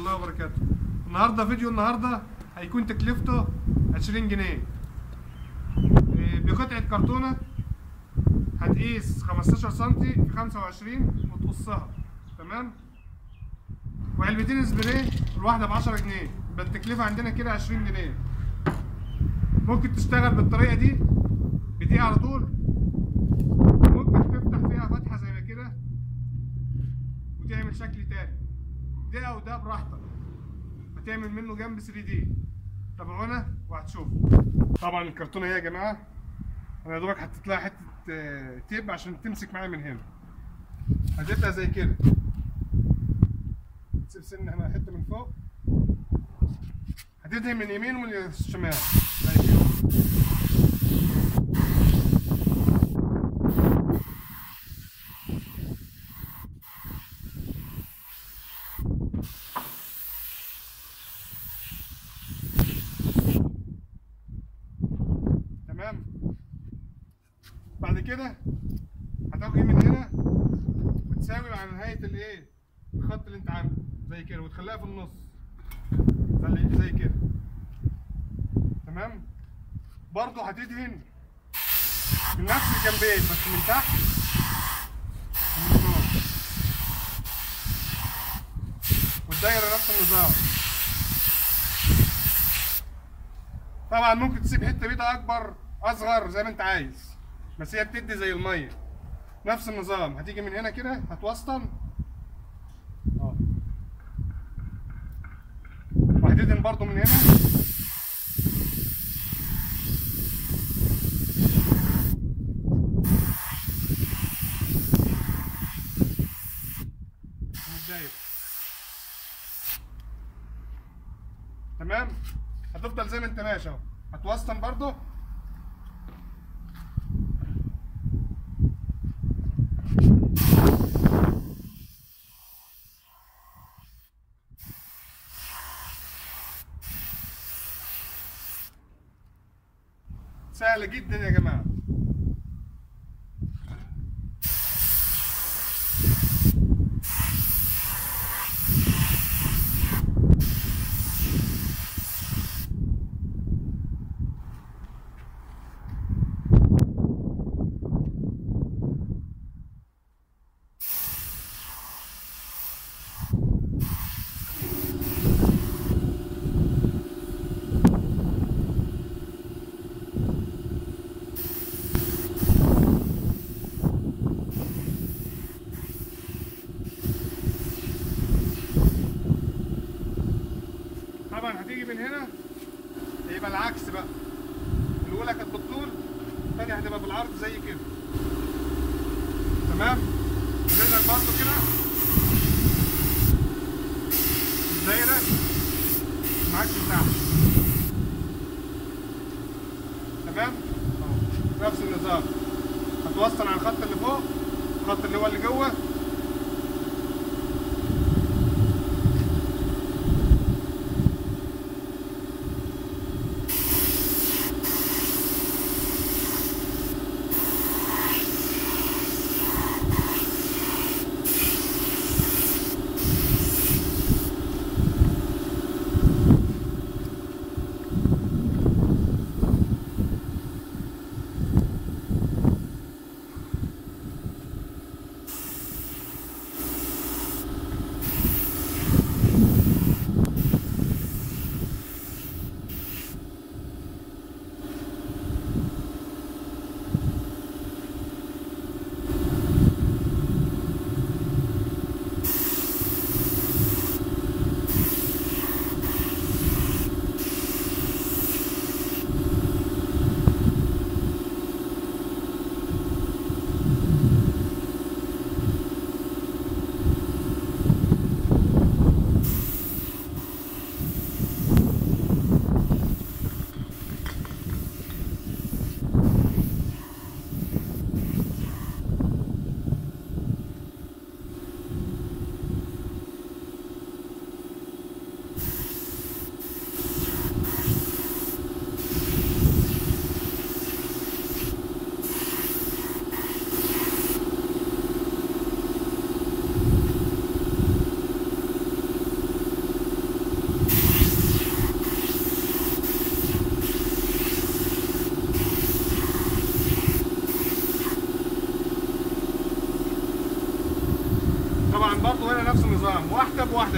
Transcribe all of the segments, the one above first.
الله وبركاته النهارده فيديو النهارده هيكون تكلفته 20 جنيه إيه، بقطعة كرتونة هتقيس 15 سنتي في 25 وتقصها تمام وعلبتين سبراي الواحدة ب 10 جنيه يبقى التكلفة عندنا كده 20 جنيه ممكن تشتغل بالطريقة دي بدي على طول ممكن تفتح فيها فتحة زي ما كده وتعمل شكل تاني ده او ده براحتك هتعمل منه جنب 3 دي تابعونا وهتشوفوا طبعا الكرتونه اهي يا جماعه انا يا دوبك حطيت لها حته آه، تيب عشان تمسك معايا من هنا هتبقى زي كده تسيب سن هنا حته من فوق هتدهن من اليمين ومن الشمال زي كده تمام بعد كده هتاخد من هنا وتساوي على نهاية الايه الخط اللي انت عامله زي كده وتخليها في النص زي زي كده تمام برضو هتدهن من نفس الجنبين بس من تحت ومن فوق والدايرة نفس النظام طبعا ممكن تسيب حته بيضه اكبر اصغر زي ما انت عايز بس هي بتدي زي الميه نفس النظام هتيجي من هنا كده هتوسطن اه وهتدهن برضو من هنا ومتضايق تمام هتفضل زي ما انت ماشي اهو هتوسطن برضو سهلة جدا يا جماعة طبعا هتيجي من هنا هيبقى العكس بقى الاولى كانت بالطول الثانيه هتبقى بالعرض زي كده تمام نقدر برضه كده الدايره معاك تحت تمام أهو. نفس النظام هتوصل على الخط اللي فوق الخط اللي هو اللي جوه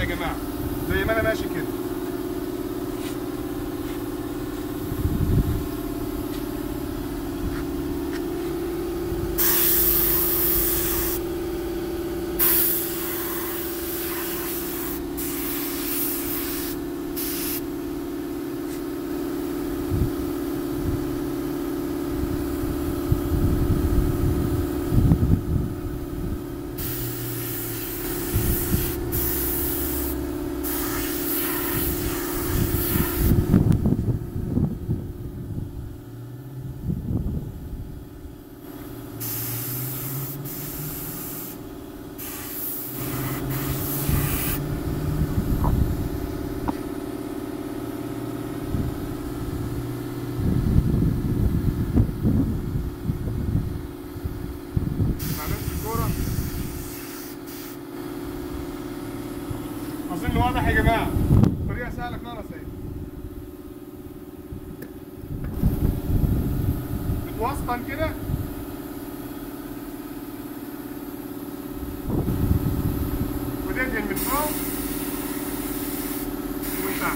يا جماعه زي ما انا ماشي كده مع نفس الكوره اظن واضح يا جماعه طريقه سهله خالص اهي بتوسطن كده وتدهن من فوق ومن تحت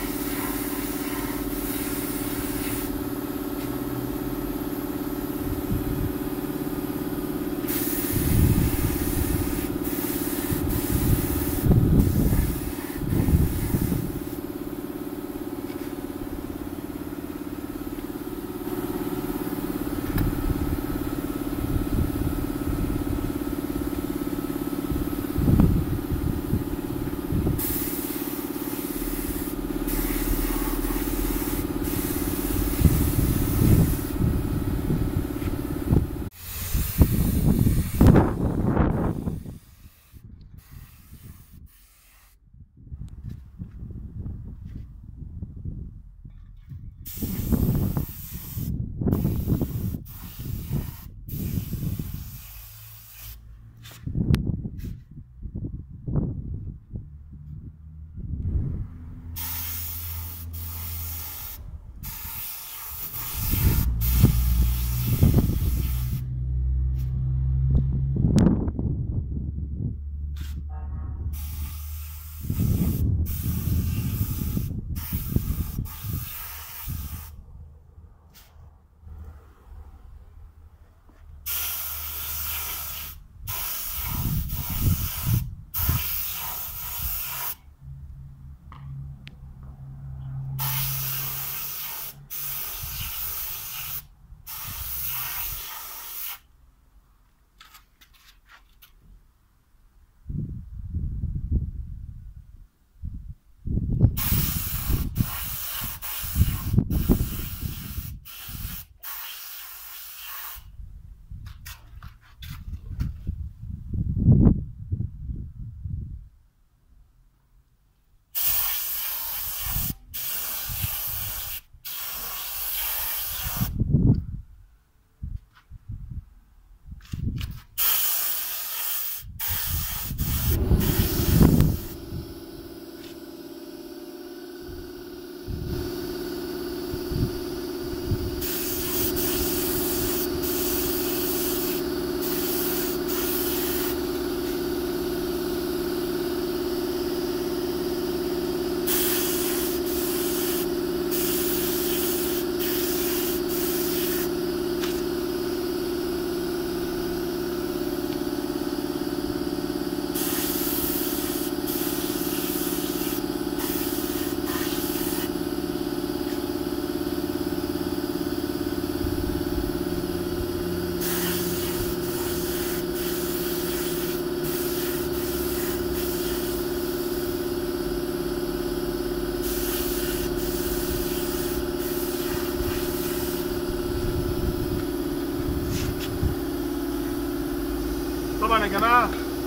طبعا يا جماعه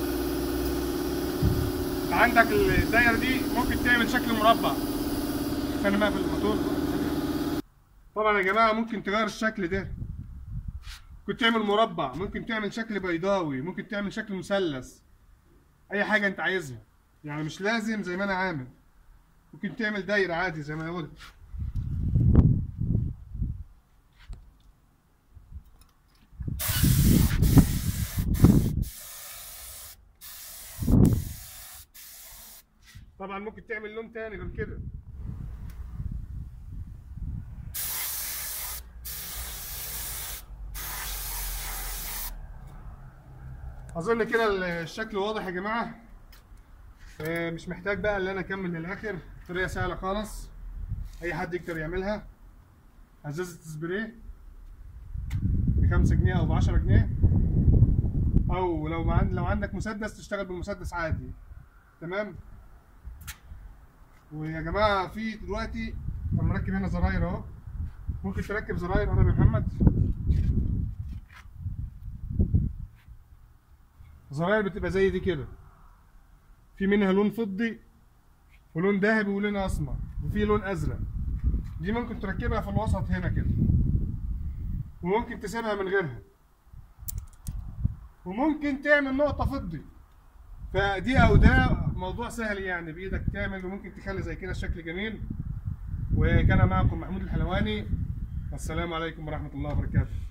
عندك الدايره دي ممكن تعمل شكل مربع استنى بقى في الموتور طبعا يا جماعه ممكن تغير الشكل ده ممكن تعمل مربع ممكن تعمل شكل بيضاوي ممكن تعمل شكل مثلث اي حاجه انت عايزها يعني مش لازم زي ما انا عامل ممكن تعمل دايره عادي زي ما انا قلت طبعا ممكن تعمل لون تاني غير كده اظن كده الشكل واضح يا جماعه آه، مش محتاج بقى ان انا اكمل للاخر طريقه سهله خالص اي حد يقدر يعملها ازازه سبراي ب 5 جنيه او ب 10 جنيه او لو ما عند لو عندك مسدس تشتغل بالمسدس عادي تمام ويا جماعه في دلوقتي انا مركب هنا زراير اهو ممكن تركب زراير انا يا محمد زراير بتبقى زي دي كده في منها لون فضي ولون ذهبي ولون اسمر وفي لون ازرق دي ممكن تركبها في الوسط هنا كده وممكن تسيبها من غيرها وممكن تعمل نقطة فضي فدي او ده موضوع سهل يعني بايدك تعمل وممكن تخلي زي كده الشكل جميل وكان معكم محمود الحلواني والسلام عليكم ورحمة الله وبركاته